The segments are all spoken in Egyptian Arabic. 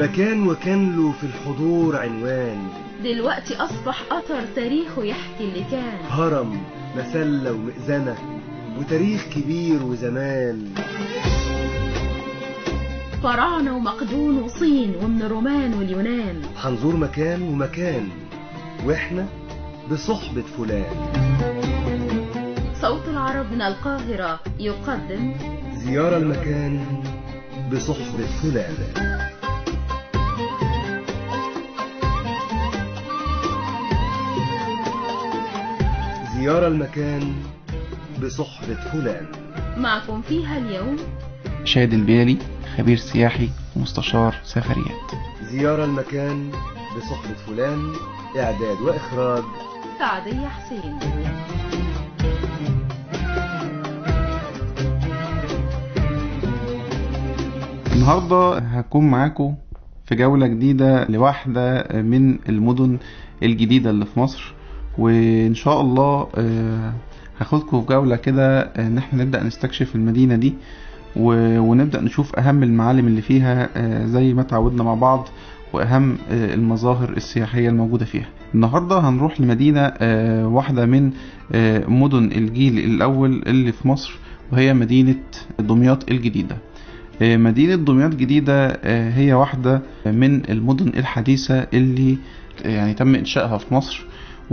المكان وكان له في الحضور عنوان دلوقتي أصبح أثر تاريخه يحكي اللي كان هرم مسلة ومئذنة وتاريخ كبير وزمان فراعنة ومقدون وصين ومن الرومان واليونان هنزور مكان ومكان واحنا بصحبة فلان صوت العرب من القاهرة يقدم زيارة المكان بصحبة فلان زيارة المكان بصحبة فلان معكم فيها اليوم شاد البيالي خبير سياحي ومستشار سفريات زيارة المكان بصحبة فلان إعداد وإخراج سعدية حسين النهاردة هكون معاكم في جولة جديدة لواحدة من المدن الجديدة اللي في مصر وإن شاء الله آه، هاخدكم في جولة كده آه، إن احنا نبدأ نستكشف المدينة دي و- ونبدأ نشوف أهم المعالم اللي فيها آه، زي ما تعودنا مع بعض وأهم آه، المظاهر السياحية الموجودة فيها النهاردة هنروح لمدينة آه، واحدة من آه، مدن الجيل الأول اللي في مصر وهي مدينة دمياط الجديدة آه، مدينة دمياط الجديدة آه، هي واحدة من المدن الحديثة اللي آه، يعني تم إنشائها في مصر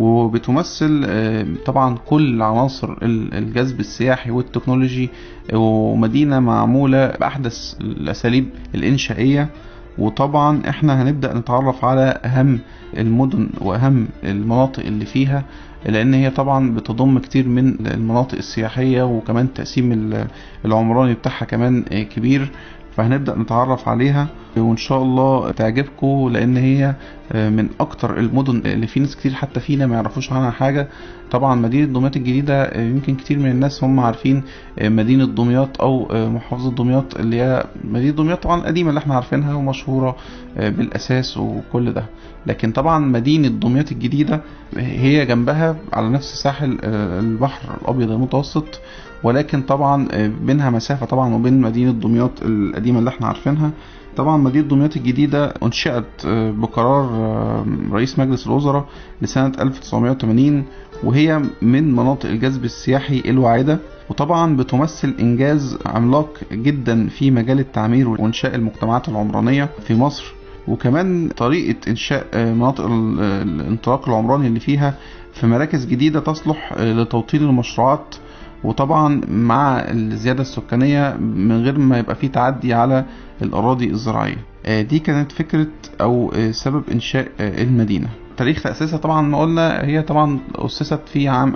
وبتمثل آه، طبعا كل عناصر ال- الجذب السياحي والتكنولوجي آه، ومدينة معمولة بأحدث الأساليب الإنشائية وطبعا احنا هنبدأ نتعرف على أهم المدن وأهم المناطق اللي فيها لأن هي طبعا بتضم كتير من المناطق السياحية وكمان تقسيم ال- العمراني بتاعها كمان آه، كبير فهنبدأ نتعرف عليها وإن شاء الله تعجبكم لأن هي آه، من أكتر المدن اللي في ناس كتير حتى فينا ما يعرفوش عنها حاجة طبعا مدينة دمياط الجديدة آه، يمكن كتير من الناس هم عارفين آه، مدينة دمياط أو آه، محافظة دمياط اللي هي مدينة دمياط طبعا القديمة اللي احنا عارفينها ومشهورة آه، بالأساس وكل ده لكن طبعا مدينة دمياط الجديدة هي جنبها على نفس ساحل آه، البحر الأبيض المتوسط ولكن طبعا آه، بينها مسافة طبعا وبين مدينة دمياط القديمة اللي احنا عارفينها طبعا مدينة دمياط الجديدة انشئت آه، بقرار آه، رئيس مجلس الوزراء لسنة 1980 وهي من مناطق الجذب السياحي الواعدة وطبعا بتمثل إنجاز عملاق جدا في مجال التعمير وإنشاء المجتمعات العمرانية في مصر وكمان طريقة إنشاء آه، مناطق ال- الانطلاق العمراني اللي فيها في مراكز جديدة تصلح آه، لتوطين المشروعات وطبعا مع الزيادة السكانية من غير ما يبقى فيه تعدي على الأراضي الزراعية آه، دي كانت فكرة أو آه، سبب إنشاء آه، المدينة تاريخ تأسيسها طبعا ما قلنا هي طبعا أسست في عام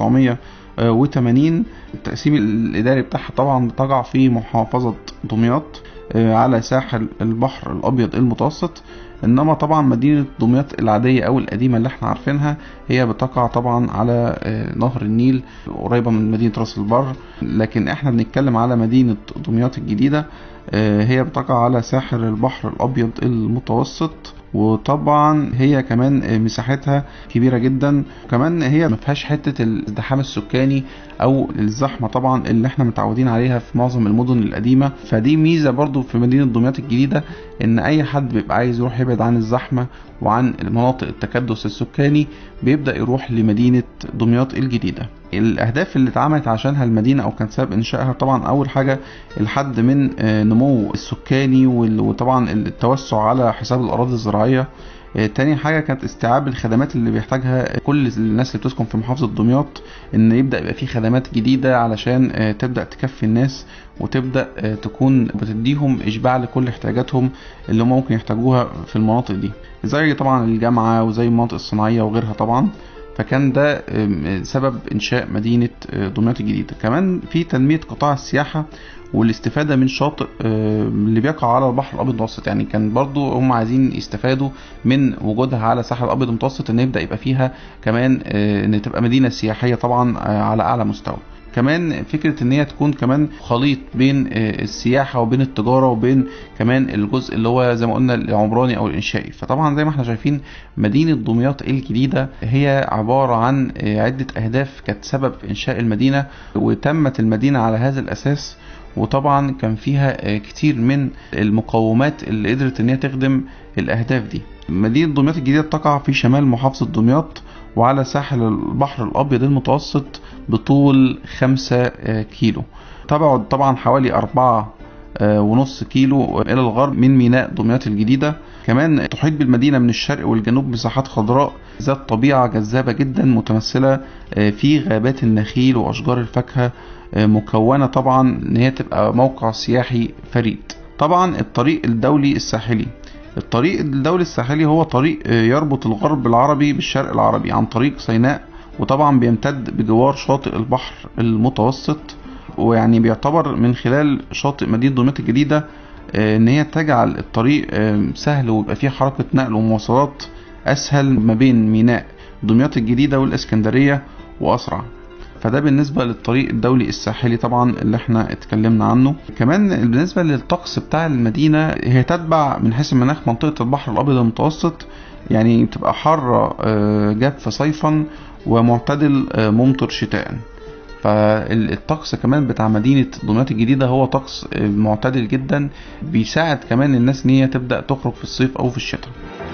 1980 التقسيم الإداري بتاعها طبعا تقع في محافظة دمياط آه، على ساحل البحر الأبيض المتوسط إنما طبعا مدينة دمياط العادية أو القديمة اللي احنا عارفينها هي بتقع طبعا على آه، نهر النيل قريبة من مدينة راس البر لكن احنا بنتكلم على مدينة دمياط الجديدة آه، هي بتقع على ساحل البحر الأبيض المتوسط وطبعا هي كمان آه، مساحتها كبيرة جدا وكمان هي ما فيهاش حتة الازدحام السكاني او الزحمة طبعا اللي احنا متعودين عليها في معظم المدن القديمة فدي ميزة برضو في مدينة دمياط الجديدة ان اي حد بيبقى عايز يروح يبعد عن الزحمة وعن مناطق التكدس السكاني بيبدأ يروح لمدينة دمياط الجديدة الاهداف اللي اتعملت عشانها المدينة او كان سبب انشائها طبعا اول حاجة الحد من آه، نمو السكاني وال- وطبعا التوسع على حساب الاراضي الزراعية آه، تاني حاجة كانت استيعاب الخدمات اللي بيحتاجها كل الناس اللي بتسكن في محافظة دمياط ان يبدأ يبقى في خدمات جديدة علشان آه، تبدأ تكفي الناس وتبدأ آه، تكون بتديهم إشباع لكل احتياجاتهم اللي هم ممكن يحتاجوها في المناطق دي زي طبعا الجامعة وزي المناطق الصناعية وغيرها طبعا فكان ده آم، سبب إنشاء مدينة آه، دمياط الجديدة كمان في تنمية قطاع السياحة والاستفادة من شاطئ آه، اللي بيقع على البحر الأبيض المتوسط يعني كان برضو هم عايزين يستفادوا من وجودها على ساحل الأبيض المتوسط إن يبدأ يبقى فيها كمان آه، إن تبقى مدينة سياحية طبعا آه، على أعلى مستوى كمان فكرة ان هي تكون كمان خليط بين آه، السياحة وبين التجارة وبين كمان الجزء اللي هو زي ما قلنا العمراني او الانشائي فطبعا زي ما احنا شايفين مدينة دمياط الجديدة هي عبارة عن آه، عدة اهداف كانت سبب في انشاء المدينة وتمت المدينة على هذا الاساس وطبعا كان فيها كتير من المقومات اللي قدرت ان هي تخدم الاهداف دي مدينة دمياط الجديدة تقع في شمال محافظة دمياط وعلى ساحل البحر الابيض المتوسط بطول خمسة كيلو تبعد طبعا حوالي أربعة ونص كيلو إلى الغرب من ميناء دمياط الجديدة كمان تحيط بالمدينة من الشرق والجنوب مساحات خضراء ذات طبيعة جذابة جدا متمثلة في غابات النخيل وأشجار الفاكهة مكونة طبعا إن هي تبقى موقع سياحي فريد طبعا الطريق الدولي الساحلي الطريق الدولي الساحلي هو طريق يربط الغرب العربي بالشرق العربي عن طريق سيناء وطبعا بيمتد بجوار شاطئ البحر المتوسط ويعني بيعتبر من خلال شاطئ مدينة دمياط الجديدة ان هي تجعل الطريق سهل ويبقى فيه حركة نقل ومواصلات اسهل ما بين ميناء دمياط الجديدة والاسكندرية واسرع فده بالنسبة للطريق الدولي الساحلي طبعا اللي احنا اتكلمنا عنه كمان بالنسبة للطقس بتاع المدينة هي تتبع من حيث المناخ منطقة البحر الابيض المتوسط يعني بتبقى حارة جاف صيفا ومعتدل ممطر شتاء فالطقس كمان بتاع مدينة دمياط الجديدة هو طقس معتدل جدا بيساعد كمان الناس ان هي تبدأ تخرج في الصيف او في الشتاء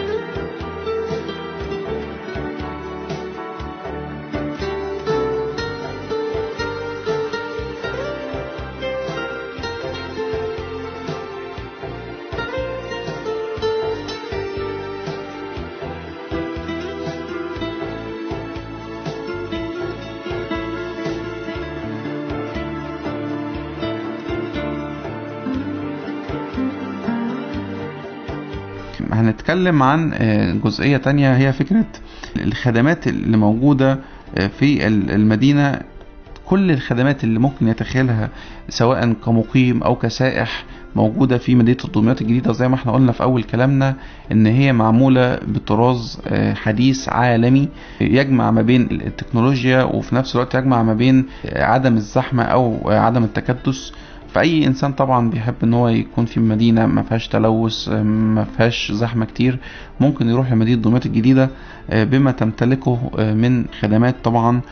هنتكلم عن جزئية تانية هي فكرة الخدمات اللي موجودة في المدينة كل الخدمات اللي ممكن يتخيلها سواء كمقيم أو كسائح موجودة في مدينة دمياط الجديدة زي ما احنا قلنا في أول كلامنا إن هي معمولة بطراز حديث عالمي يجمع ما بين التكنولوجيا وفي نفس الوقت يجمع ما بين عدم الزحمة أو عدم التكدس فاي انسان طبعا بيحب ان هو يكون في مدينه ما فيهاش تلوث ما فيهاش زحمه كتير ممكن يروح لمدينه دمياط الجديده بما تمتلكه من خدمات طبعا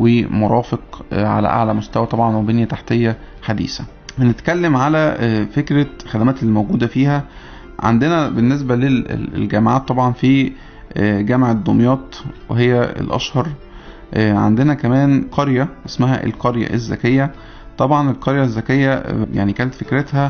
ومرافق على اعلى مستوى طبعا وبنيه تحتيه حديثه هنتكلم على فكره الخدمات اللي موجوده فيها عندنا بالنسبه للجامعات طبعا في جامعه دمياط وهي الاشهر عندنا كمان قريه اسمها القريه الذكيه طبعا القرية الذكية يعني كانت فكرتها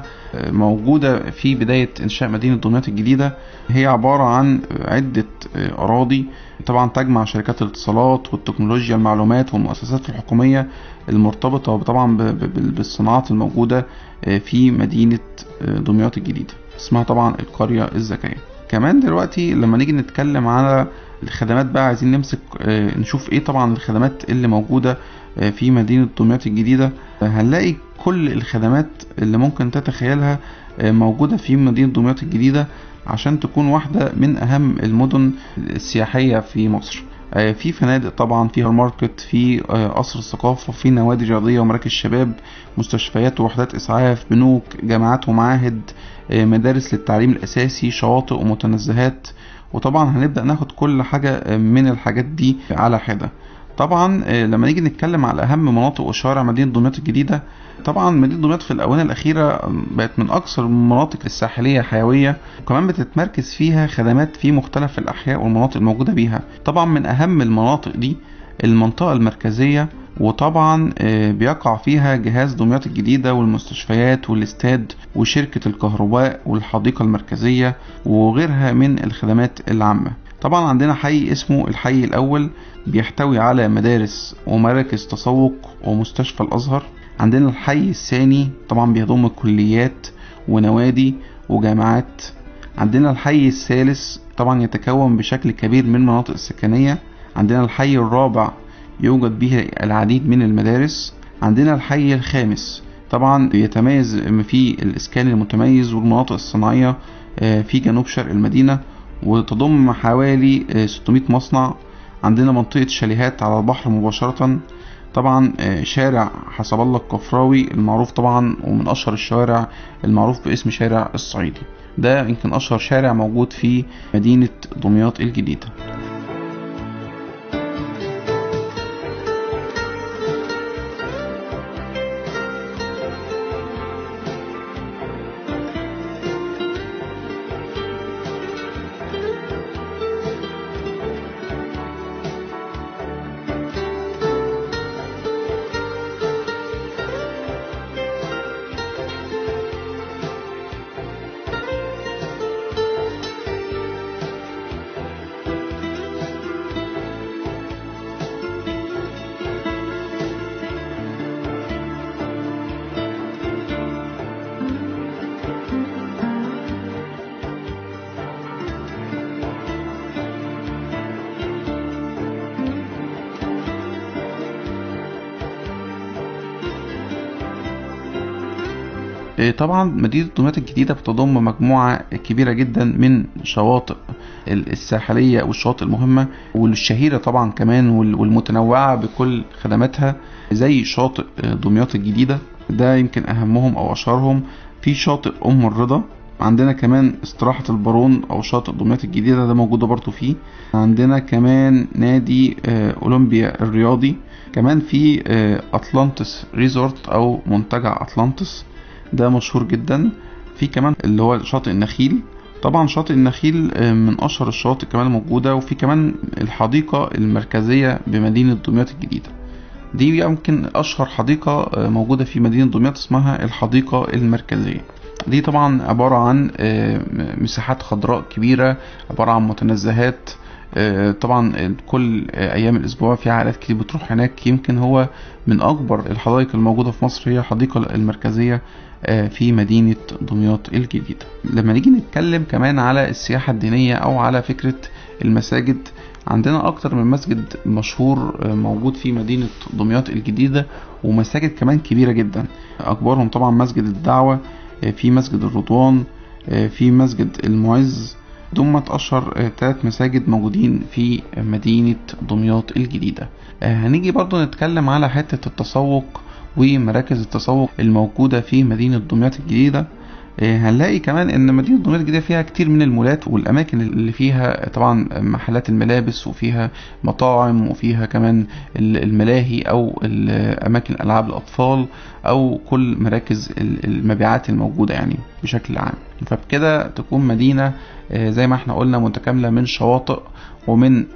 موجودة في بداية إنشاء مدينة دمياط الجديدة هي عبارة عن عدة أراضي طبعا تجمع شركات الاتصالات والتكنولوجيا المعلومات والمؤسسات الحكومية المرتبطة طبعا بالصناعات الموجودة في مدينة دمياط الجديدة اسمها طبعا القرية الذكية كمان دلوقتي لما نيجي نتكلم على الخدمات بقى عايزين نمسك نشوف ايه طبعا الخدمات اللي موجودة في مدينة دمياط الجديدة هنلاقي كل الخدمات اللي ممكن تتخيلها موجودة في مدينة دمياط الجديدة عشان تكون واحدة من أهم المدن السياحية في مصر في فنادق طبعا في ماركت في قصر الثقافة في نوادي رياضية ومراكز شباب مستشفيات ووحدات إسعاف بنوك جامعات ومعاهد مدارس للتعليم الأساسي شواطئ ومتنزهات وطبعا هنبدأ ناخد كل حاجة من الحاجات دي على حدة طبعا لما نيجي نتكلم على اهم مناطق وشوارع مدينه دمياط الجديده طبعا مدينه دمياط في الاونه الاخيره بقت من اكثر المناطق الساحليه حيويه وكمان بتتمركز فيها خدمات في مختلف الاحياء والمناطق الموجوده بيها طبعا من اهم المناطق دي المنطقه المركزيه وطبعا بيقع فيها جهاز دمياط الجديدة والمستشفيات والاستاد وشركة الكهرباء والحديقة المركزية وغيرها من الخدمات العامة طبعا عندنا حي اسمه الحي الأول بيحتوي على مدارس ومراكز تسوق ومستشفى الأزهر عندنا الحي الثاني طبعا بيضم كليات ونوادي وجامعات عندنا الحي الثالث طبعا يتكون بشكل كبير من المناطق السكنية عندنا الحي الرابع يوجد به العديد من المدارس عندنا الحي الخامس طبعا يتميز في الإسكان المتميز والمناطق الصناعية في جنوب شرق المدينة وتضم حوالي 600 مصنع عندنا منطقة شاليهات على البحر مباشرة طبعا شارع حسب الله الكفراوي المعروف طبعا ومن أشهر الشوارع المعروف باسم شارع الصعيدي ده يمكن أشهر شارع موجود في مدينة دمياط الجديدة طبعا مدينة دمياط الجديدة بتضم مجموعة كبيرة جدا من شواطئ الساحلية والشواطئ المهمة والشهيرة طبعا كمان والمتنوعة بكل خدماتها زي شاطئ دمياط الجديدة ده يمكن أهمهم أو أشهرهم في شاطئ أم الرضا عندنا كمان استراحة البارون أو شاطئ دمياط الجديدة ده موجودة برضو فيه عندنا كمان نادي أولمبيا الرياضي كمان في أطلانتس ريزورت أو منتجع أطلانتس ده مشهور جدا في كمان اللي هو شاطئ النخيل طبعا شاطئ النخيل من اشهر الشواطئ كمان موجوده وفي كمان الحديقه المركزيه بمدينه دمياط الجديده دي يمكن اشهر حديقه موجوده في مدينه دمياط اسمها الحديقه المركزيه دي طبعا عباره عن مساحات خضراء كبيره عباره عن متنزهات طبعا كل ايام الاسبوع في عائلات كتير بتروح هناك يمكن هو من اكبر الحدائق الموجوده في مصر هي الحديقه المركزيه في مدينة دمياط الجديدة لما نيجي نتكلم كمان على السياحة الدينية أو على فكرة المساجد عندنا أكتر من مسجد مشهور موجود في مدينة دمياط الجديدة ومساجد كمان كبيرة جدا أكبرهم طبعا مسجد الدعوة في مسجد الرضوان في مسجد المعز دمت أشهر ثلاث مساجد موجودين في مدينة دمياط الجديدة هنيجي برضو نتكلم على حتة التسوق ومراكز التسوق الموجودة في مدينة دمياط الجديدة هنلاقي كمان ان مدينة دمياط الجديدة فيها كتير من المولات والاماكن اللي فيها طبعا محلات الملابس وفيها مطاعم وفيها كمان الملاهي او اماكن العاب الاطفال او كل مراكز المبيعات الموجودة يعني بشكل عام فبكده تكون مدينة زي ما احنا قلنا متكاملة من شواطئ ومن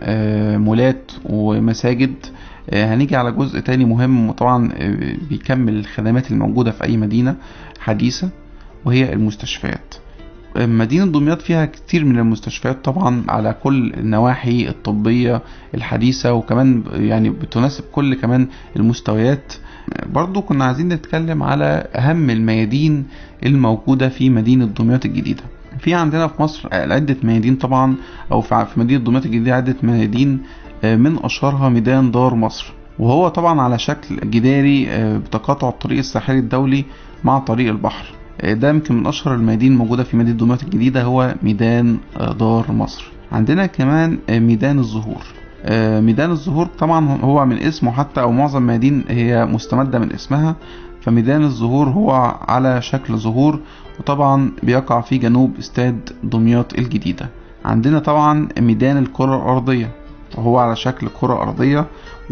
مولات ومساجد هنيجي على جزء تاني مهم وطبعا بيكمل الخدمات الموجودة في أي مدينة حديثة وهي المستشفيات مدينة دمياط فيها كتير من المستشفيات طبعا على كل النواحي الطبية الحديثة وكمان يعني بتناسب كل كمان المستويات برضو كنا عايزين نتكلم على أهم الميادين الموجودة في مدينة دمياط الجديدة في عندنا في مصر عدة ميادين طبعا أو في مدينة دمياط الجديدة عدة ميادين من أشهرها ميدان دار مصر وهو طبعا على شكل جداري بتقاطع الطريق الساحلي الدولي مع طريق البحر ده يمكن من أشهر الميادين الموجودة في مدينة دمياط الجديدة هو ميدان دار مصر عندنا كمان ميدان الزهور ميدان الزهور طبعا هو من اسمه حتى أو معظم الميادين هي مستمدة من اسمها فميدان الزهور هو على شكل زهور وطبعا بيقع في جنوب استاد دمياط الجديدة عندنا طبعا ميدان الكرة الأرضية وهو على شكل كرة أرضية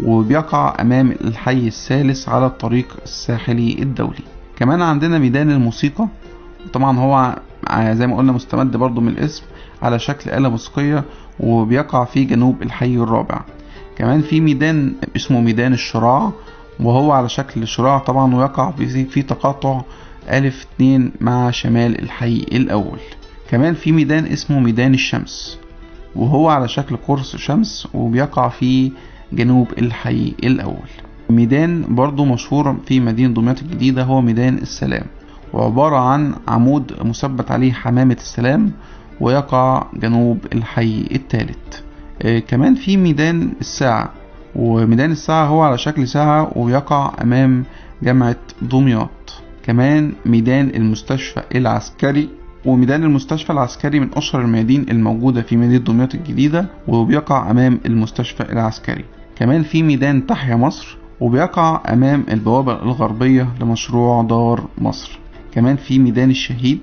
وبيقع أمام الحي الثالث على الطريق الساحلي الدولي كمان عندنا ميدان الموسيقى طبعا هو زي ما قلنا مستمد برضو من الاسم على شكل آلة موسيقية وبيقع في جنوب الحي الرابع كمان في ميدان اسمه ميدان الشراع وهو على شكل شراع طبعا ويقع في تقاطع ألف اتنين مع شمال الحي الأول كمان في ميدان اسمه ميدان الشمس وهو على شكل قرص شمس وبيقع في جنوب الحي الأول ميدان برضو مشهور في مدينة دمياط الجديدة هو ميدان السلام وعبارة عن عمود مثبت عليه حمامة السلام ويقع جنوب الحي الثالث آه كمان في ميدان الساعة وميدان الساعة هو على شكل ساعة ويقع أمام جامعة دمياط كمان ميدان المستشفى العسكري وميدان المستشفى العسكري من أشهر الميادين الموجودة في مدينة دمياط الجديدة وبيقع أمام المستشفى العسكري كمان في ميدان تحيا مصر وبيقع أمام البوابة الغربية لمشروع دار مصر كمان في ميدان الشهيد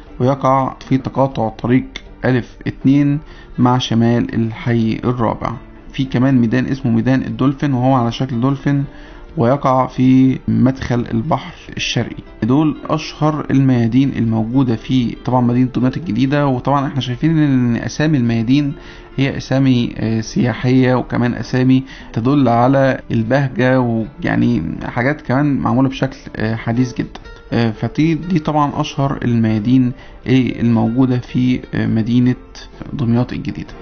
ويقع في تقاطع طريق ألف اتنين مع شمال الحي الرابع في كمان ميدان اسمه ميدان الدولفين وهو على شكل دولفين ويقع في مدخل البحر الشرقي دول اشهر الميادين الموجوده في طبعا مدينه دمياط الجديده وطبعا احنا شايفين ان اسامي الميادين هي اسامي سياحيه وكمان اسامي تدل على البهجه ويعني حاجات كمان معموله بشكل حديث جدا فدي دي طبعا اشهر الميادين الموجوده في مدينه دمياط الجديده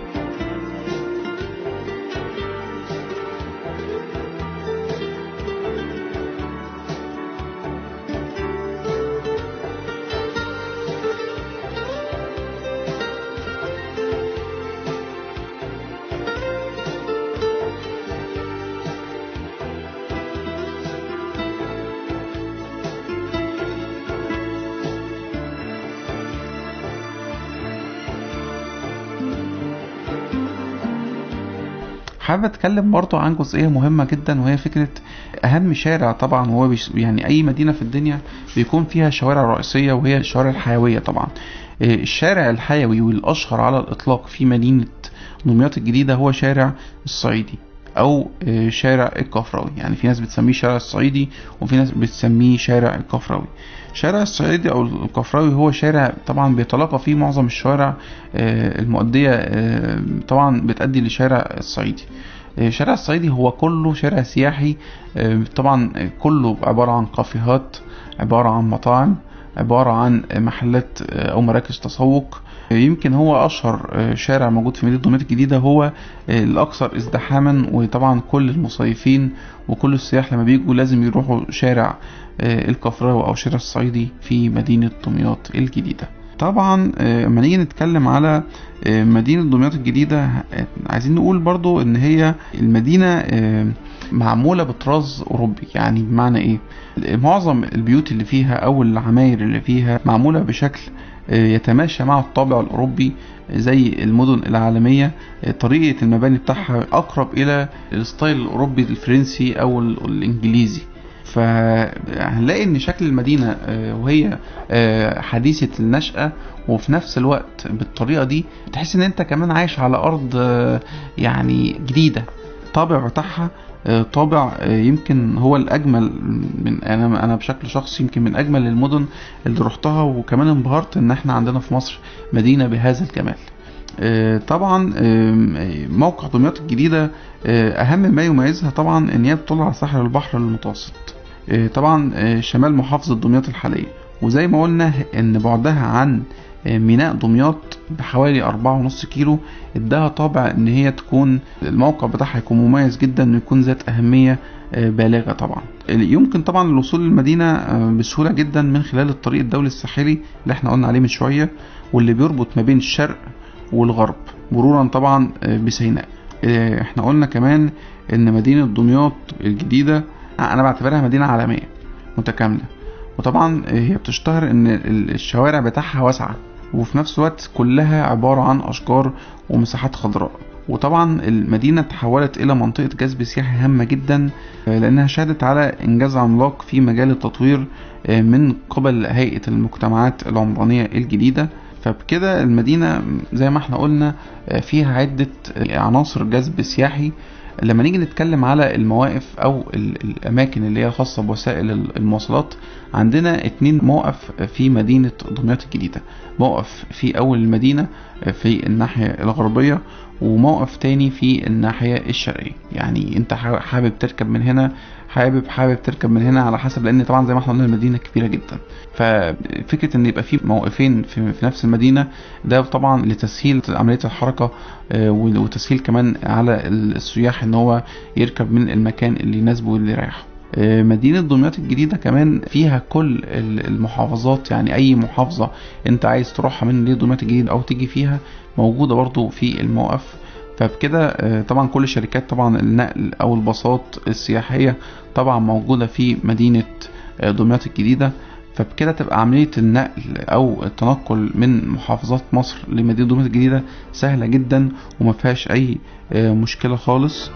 حابب اتكلم برضه عن جزئيه مهمه جدا وهي فكره اهم شارع طبعا هو بيش يعني اي مدينه في الدنيا بيكون فيها شوارع رئيسيه وهي الشوارع الحيويه طبعا آه، الشارع الحيوي والاشهر على الاطلاق في مدينه دمياط الجديده هو شارع الصعيدي او آه، شارع الكفراوي يعني في ناس بتسميه شارع الصعيدي وفي ناس بتسميه شارع الكفراوي شارع الصعيدي او الكفراوي هو شارع طبعا بيتلاقى فيه معظم الشوارع آه، المؤديه آه، طبعا بتؤدي لشارع الصعيدي آه، شارع الصعيدي هو كله شارع سياحي آه، طبعا كله عبارة عن كافيهات عبارة عن مطاعم عبارة عن محلات آه، أو مراكز تسوق آه، يمكن هو أشهر آه، شارع موجود في مدينة دمياط الجديدة هو آه، الأكثر ازدحاما وطبعا كل المصيفين وكل السياح لما بيجوا لازم يروحوا شارع آه، الكفراوي أو شارع الصعيدي في مدينة دمياط الجديدة طبعا آه، لما نيجي نتكلم على آه، مدينة دمياط الجديدة آه، عايزين نقول برضو ان هي المدينة آه، معمولة بطراز اوروبي يعني بمعنى ايه معظم البيوت اللي فيها او العماير اللي فيها معمولة بشكل آه، يتماشى مع الطابع الاوروبي زي المدن العالمية آه، طريقة المباني بتاعها اقرب الى الستايل الاوروبي الفرنسي او ال- الانجليزي فهنلاقي ان شكل المدينة آه، وهي آه، حديثة النشأة وفي نفس الوقت بالطريقة دي تحس ان انت كمان عايش على ارض آه، يعني جديدة طابع بتاعها آه، طابع آه، يمكن هو الاجمل من انا انا بشكل شخصي يمكن من اجمل المدن اللي رحتها وكمان انبهرت ان احنا عندنا في مصر مدينة بهذا الجمال آه، طبعا آه، موقع دمياط الجديدة آه، أهم ما يميزها طبعا إن هي بتطل على ساحل البحر المتوسط آه، طبعا آه، شمال محافظة دمياط الحالية وزي ما قلنا إن بعدها عن آه، ميناء دمياط بحوالي أربعة ونص كيلو اداها طابع إن هي تكون الموقع بتاعها يكون مميز جدا إنه يكون ذات أهمية آه، بالغة طبعا يمكن طبعا الوصول للمدينة آه، بسهولة جدا من خلال الطريق الدولي الساحلي اللي احنا قلنا عليه من شوية واللي بيربط ما بين الشرق والغرب مرورا طبعا آه، بسيناء آه، احنا قلنا كمان ان مدينة دمياط الجديدة آه، انا بعتبرها مدينة عالمية متكاملة وطبعا آه، هي بتشتهر ان ال- الشوارع بتاعها واسعة وفي نفس الوقت كلها عبارة عن اشجار ومساحات خضراء وطبعا المدينة تحولت إلى منطقة جذب سياحي هامة جدا آه، لأنها شهدت على إنجاز عملاق في مجال التطوير آه، من قبل هيئة المجتمعات العمرانية الجديدة فبكده المدينة زي ما احنا قلنا آه، فيها عدة آه، عناصر جذب سياحي لما نيجي نتكلم على المواقف او ال- الاماكن اللي هي خاصة بوسائل ال- المواصلات عندنا اتنين موقف في مدينة دمياط الجديدة موقف في اول المدينة آه، في الناحية الغربية وموقف تاني في الناحية الشرقية يعني انت حا- حابب تركب من هنا حابب حابب تركب من هنا على حسب لان طبعا زي ما احنا قلنا المدينة كبيرة جدا ففكرة ان يبقى في موقفين في, في نفس المدينة ده طبعا لتسهيل عملية الحركة آه، وتسهيل كمان على السياح ان هو يركب من المكان اللي يناسبه واللي يريحه آه، مدينة دمياط الجديدة كمان فيها كل ال- المحافظات يعني أي محافظة أنت عايز تروحها من مدينة دمياط الجديدة أو تيجي فيها موجودة برضو في الموقف فبكده آه، طبعا كل الشركات طبعا النقل أو الباصات السياحية طبعا موجودة في مدينة آه، دمياط الجديدة فبكده تبقى عملية النقل أو التنقل من محافظات مصر لمدينة دمياط الجديدة سهلة جدا وما فيهاش أي آه، مشكلة خالص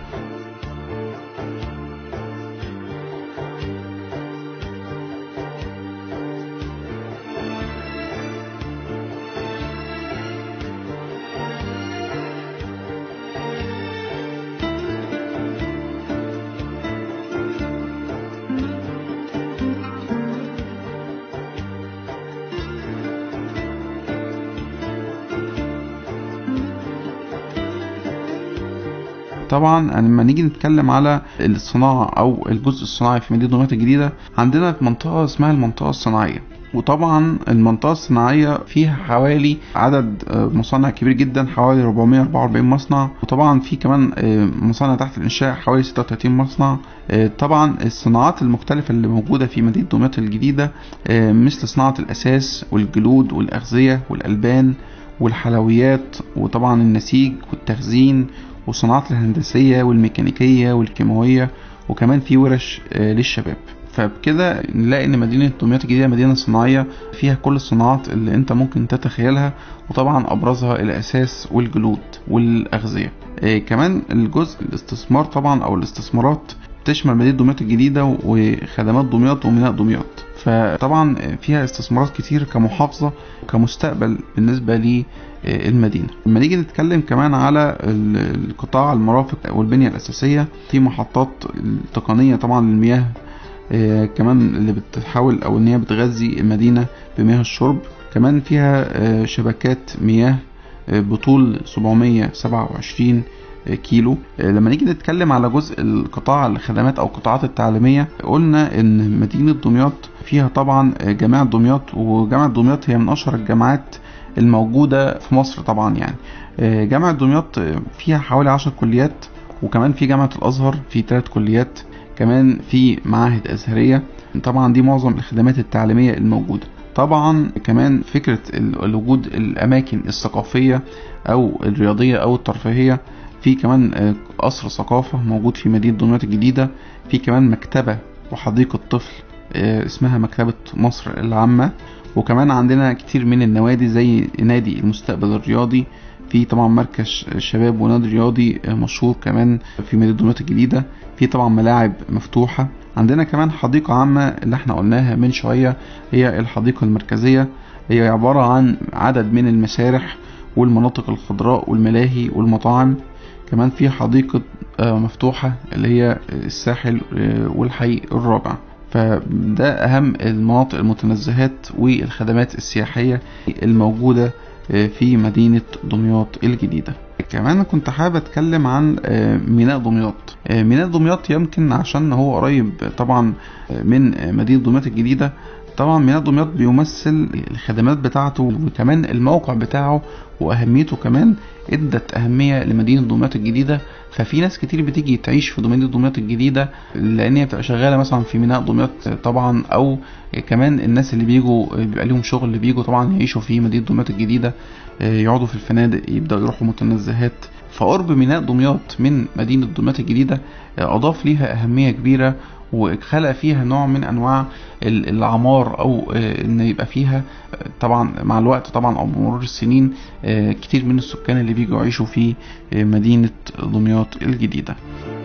طبعا لما نيجي نتكلم على الصناعة أو الجزء الصناعي في مدينة دمياط الجديدة عندنا منطقة اسمها المنطقة الصناعية وطبعا المنطقة الصناعية فيها حوالي عدد آه، مصانع كبير جدا حوالي 444 مصنع وطبعا في كمان آه، مصانع تحت الإنشاء حوالي 36 مصنع آه، طبعا الصناعات المختلفة اللي موجودة في مدينة دمياط الجديدة آه، مثل صناعة الأساس والجلود والأغذية والألبان والحلويات وطبعا النسيج والتخزين والصناعات الهندسية والميكانيكية والكيماوية وكمان في ورش آه، للشباب فبكده نلاقي ان مدينه دمياط الجديده مدينه صناعيه فيها كل الصناعات اللي انت ممكن تتخيلها وطبعا ابرزها الاساس والجلود والاغذيه آه، كمان الجزء الاستثمار طبعا او الاستثمارات تشمل مدينه دمياط الجديده وخدمات دمياط وميناء دمياط فطبعا فيها استثمارات كتير كمحافظه وكمستقبل بالنسبه للمدينه لما نيجي نتكلم كمان على ال- القطاع المرافق والبنيه الاساسيه في محطات تقنيه طبعا للمياه آه، كمان اللي بتحاول او ان هي بتغذي المدينه بمياه الشرب كمان فيها آه، شبكات مياه آه، بطول 727 كيلو آه، لما نيجي نتكلم على جزء القطاع الخدمات او القطاعات التعليميه قلنا ان مدينه دمياط فيها طبعا آه، جامعه دمياط وجامعه دمياط هي من اشهر الجامعات الموجوده في مصر طبعا يعني آه، جامعه دمياط آه، فيها حوالي 10 كليات وكمان في جامعه الازهر في 3 كليات كمان في معاهد ازهريه طبعا دي معظم الخدمات التعليميه الموجوده طبعا كمان فكره ال- الوجود الاماكن الثقافيه او الرياضيه او الترفيهيه في كمان آه، قصر ثقافه موجود في مدينه دمياط الجديده في كمان مكتبه وحديقه طفل آه، اسمها مكتبه مصر العامه وكمان عندنا كتير من النوادي زي نادي المستقبل الرياضي في طبعا مركز شباب ونادي رياضي آه، مشهور كمان في مدينه دمياط الجديده في طبعا ملاعب مفتوحه عندنا كمان حديقه عامه اللي احنا قلناها من شويه هي الحديقه المركزيه هي عباره عن عدد من المسارح والمناطق الخضراء والملاهي والمطاعم كمان في حديقة آه، مفتوحة اللي هي الساحل آه، والحي الرابع فده أهم المناطق المتنزهات والخدمات السياحية الموجودة آه، في مدينة دمياط الجديدة كمان كنت حابب اتكلم عن آه، ميناء دمياط آه، ميناء دمياط يمكن عشان هو قريب طبعا آه، من آه، مدينة دمياط الجديدة طبعا ميناء دمياط بيمثل الخدمات بتاعته وكمان الموقع بتاعه واهميته كمان ادت اهميه لمدينه دمياط الجديده ففي ناس كتير بتيجي تعيش في مدينه دمياط الجديده لان هي بتبقى شغاله مثلا في ميناء دمياط طبعا او كمان الناس اللي بيجوا بيبقى ليهم شغل اللي بيجوا طبعا يعيشوا في مدينه دمياط الجديده آه، يقعدوا في الفنادق يبداوا يروحوا متنزهات فقرب ميناء دمياط من مدينه دمياط الجديده آه، اضاف ليها اهميه كبيره وخلق فيها نوع من انواع ال- العمار او آه، ان يبقى فيها آه، طبعا مع الوقت طبعا او بمرور السنين آه، كتير من السكان اللي بيجوا يعيشوا في آه، مدينة دمياط الجديدة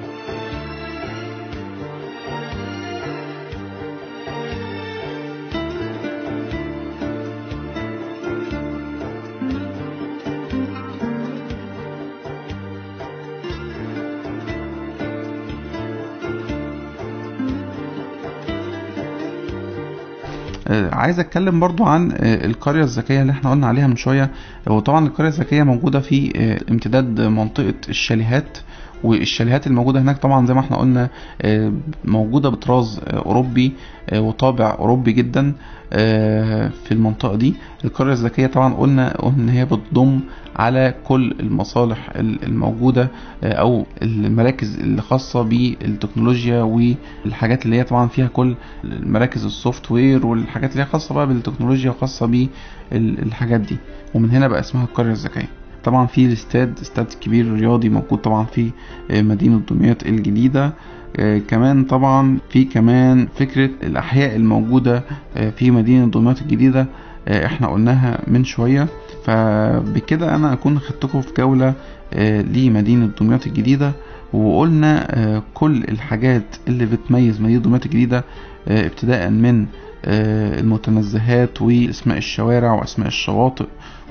آه، عايز اتكلم برضو عن آه، القرية الذكية اللي احنا قلنا عليها من شوية وطبعا القرية الذكية موجودة في آه، امتداد منطقة الشاليهات والشاليهات الموجودة هناك طبعا زي ما احنا قلنا آه، موجودة بطراز آه، أوروبي آه، وطابع أوروبي جدا آه، في المنطقة دي القرية الذكية طبعا قلنا قلنا إن هي بتضم على كل المصالح ال- الموجودة آه، أو المراكز اللي خاصة بالتكنولوجيا والحاجات اللي هي طبعا فيها كل المراكز السوفت وير والحاجات اللي هي خاصة بقى بالتكنولوجيا وخاصة بالحاجات دي ومن هنا بقى اسمها القرية الذكية طبعا في الاستاد استاد كبير رياضي موجود طبعا في آه، مدينة دمياط الجديدة آه، كمان طبعا في كمان فكرة الأحياء الموجودة آه، في مدينة دمياط الجديدة آه، احنا قلناها من شوية فبكده أنا أكون خدتكم في جولة آه، لمدينة دمياط الجديدة وقلنا آه، كل الحاجات اللي بتميز مدينة دمياط الجديدة آه، ابتداء من آه، المتنزهات واسماء الشوارع واسماء الشواطئ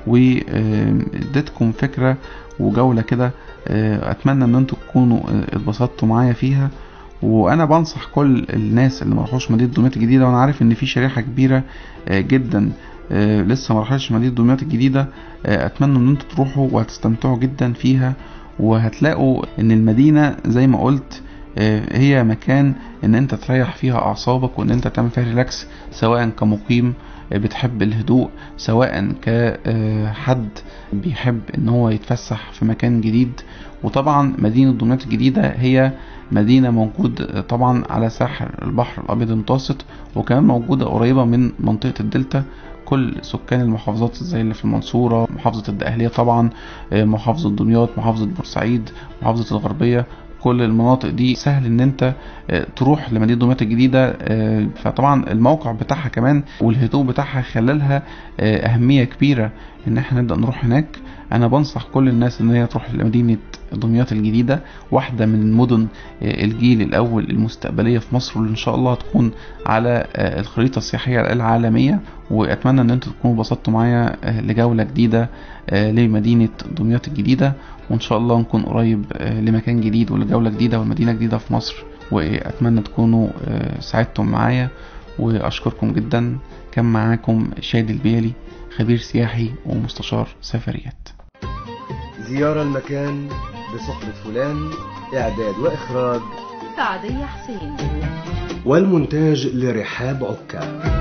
واديتكم فكرة وجولة كده آه، اتمنى ان انتوا تكونوا آه، اتبسطتوا معايا فيها وانا بنصح كل الناس اللي ما راحوش مدينة دمياط الجديدة وانا عارف ان في شريحة كبيرة آه، جدا آه، لسه ما راحتش مدينة دمياط الجديدة آه، اتمنى ان انتوا تروحوا وهتستمتعوا جدا فيها وهتلاقوا ان المدينة زي ما قلت آه، هي مكان ان انت تريح فيها اعصابك وان انت تعمل فيها ريلاكس سواء كمقيم آه، بتحب الهدوء سواء كحد بيحب ان هو يتفسح في مكان جديد وطبعا مدينة دمياط الجديدة هي مدينة موجود آه، طبعا على ساحل البحر الابيض المتوسط وكمان موجودة قريبة من منطقة الدلتا كل سكان المحافظات زي اللي في المنصورة محافظة الدقهلية طبعا آه، محافظة دمياط محافظة بورسعيد محافظة الغربية كل المناطق دي سهل ان انت آه، تروح لمدينه دمياط الجديده آه، فطبعا الموقع بتاعها كمان والهدوء بتاعها خلالها آه، اهميه كبيره ان احنا نبدا نروح هناك انا بنصح كل الناس ان هي تروح لمدينه دمياط الجديده واحده من مدن آه، الجيل الاول المستقبليه في مصر واللي ان شاء الله هتكون على آه، الخريطه السياحيه العالميه واتمنى ان انتم تكونوا انبسطتوا معايا آه، لجوله جديده آه، لمدينه دمياط الجديده وان شاء الله نكون قريب آه، لمكان جديد ولجوله جديده والمدينه جديده في مصر واتمنى تكونوا آه، سعدتم معايا واشكركم جدا كان معاكم شادي البيالي خبير سياحي ومستشار سفريات زيارة المكان بصحبة فلان إعداد وإخراج سعدية حسين والمونتاج لرحاب عكا